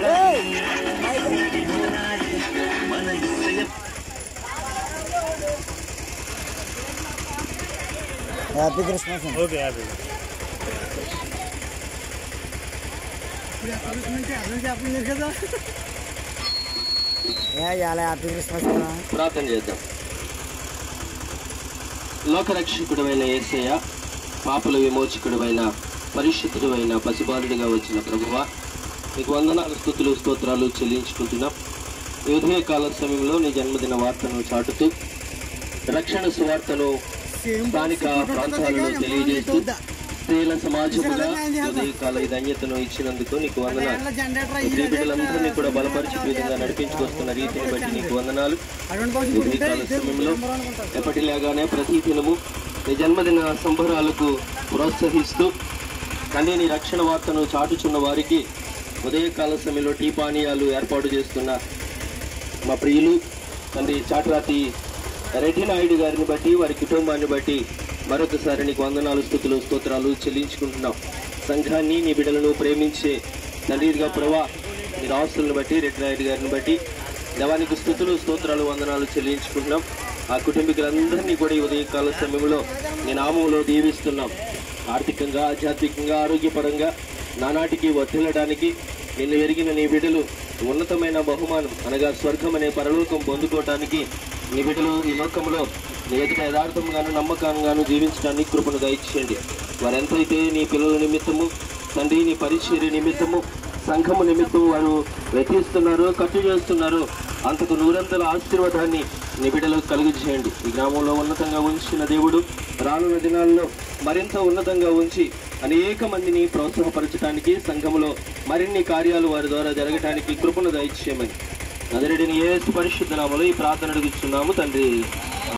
happy Christmas అండి okay happy ఏ ఇవాళ హ్యాపీ క్రిస్మస్ కదా ప్రార్థన చేద్దాం లోకరక్షకుడమైన యేసయ్య పాపల విమోచకుడమైన పరిశుద్ధుడైన పసిబాలుడిగా వచ్చిన ప్రభువ మీకు వందనాలు స్థుతులు స్తోత్రాలు చెల్లించుకుంటున్నాం ఈ ఉదయకాల సమయంలో నీ జన్మదిన వార్తను చాటుతూ రక్షణ సువార్తను స్థానిక ప్రాంతాలలో తెలియజేస్తూ స్త్రీల సమాజముగా ఉదయకాల ఈ ధన్యతను ఇచ్చినందుకు నీకు వందనాలు ఈ స్త్రీ బిడ్డలందరినీ కూడా బలపరిచి ఈ విధంగా నడిపించుకొస్తున్న రీతిని బట్టి నీకు వందనాలు ఈ ఉదయకాల సమయంలో ఎప్పటిలాగానే ప్రతి దినము నీ జన్మదిన సంబరాలకు ప్రోత్సహిస్తూ కానీ నీ రక్షణ వార్తను చాటుచున్న వారికి ఉదయకాల సమయంలో టీ పానీయాలు ఏర్పాటు చేస్తున్న మా ప్రియులు తండ్రి చాటురాతి రెడ్డి నాయుడు గారిని బట్టి వారి కుటుంబాన్ని బట్టి మరొకసారి నీకు వందనాలు స్థుతులు స్తోత్రాలు చెల్లించుకుంటున్నాం సంఘాన్ని నీ బిడ్డలను ప్రేమించే తండ్రిగా ప్రభా నీ రాసులను బట్టి రెడ్డి నాయుడు గారిని బట్టి దేవానికి స్థుతులు స్తోత్రాలు వందనాలు చెల్లించుకుంటున్నాం ఆ కుటుంబీకులందరినీ కూడా ఈ ఉదయకాల సమయంలో నీ నామంలో దీవిస్తున్నాం ఆర్థికంగా ఆధ్యాత్మికంగా ఆరోగ్యపరంగా నానాటికి వర్ధిల్లడానికి నిన్ను ఎరిగిన నీ బిడ్డలు ఉన్నతమైన బహుమానం అనగా స్వర్గం అనే పరలోకం పొందుకోవటానికి నీ బిడ్డలు ఈ లోకంలో నీ ఎదుట యథార్థంగాను నమ్మకంగాను జీవించడానికి కృపను దయచేయండి వారెంతైతే నీ పిల్లల నిమిత్తము తండ్రి నీ పరిచర్య నిమిత్తము సంఘము నిమిత్తం వారు వెతిస్తున్నారో ఖర్చు చేస్తున్నారో అంతకు నూరంతల ఆశీర్వాదాన్ని నిబిడలకు కలుగు చేయండి ఈ గ్రామంలో ఉన్నతంగా ఉంచిన దేవుడు రానున్న దినాల్లో మరింత ఉన్నతంగా ఉంచి అనేక మందిని ప్రోత్సాహపరచడానికి సంఘంలో మరిన్ని కార్యాలు వారి ద్వారా జరగటానికి కృపను దయచేయమని అదరెడిని ఏ పరిశుద్ధ నామలో ఈ ప్రార్థన అడుగుతున్నాము తండ్రి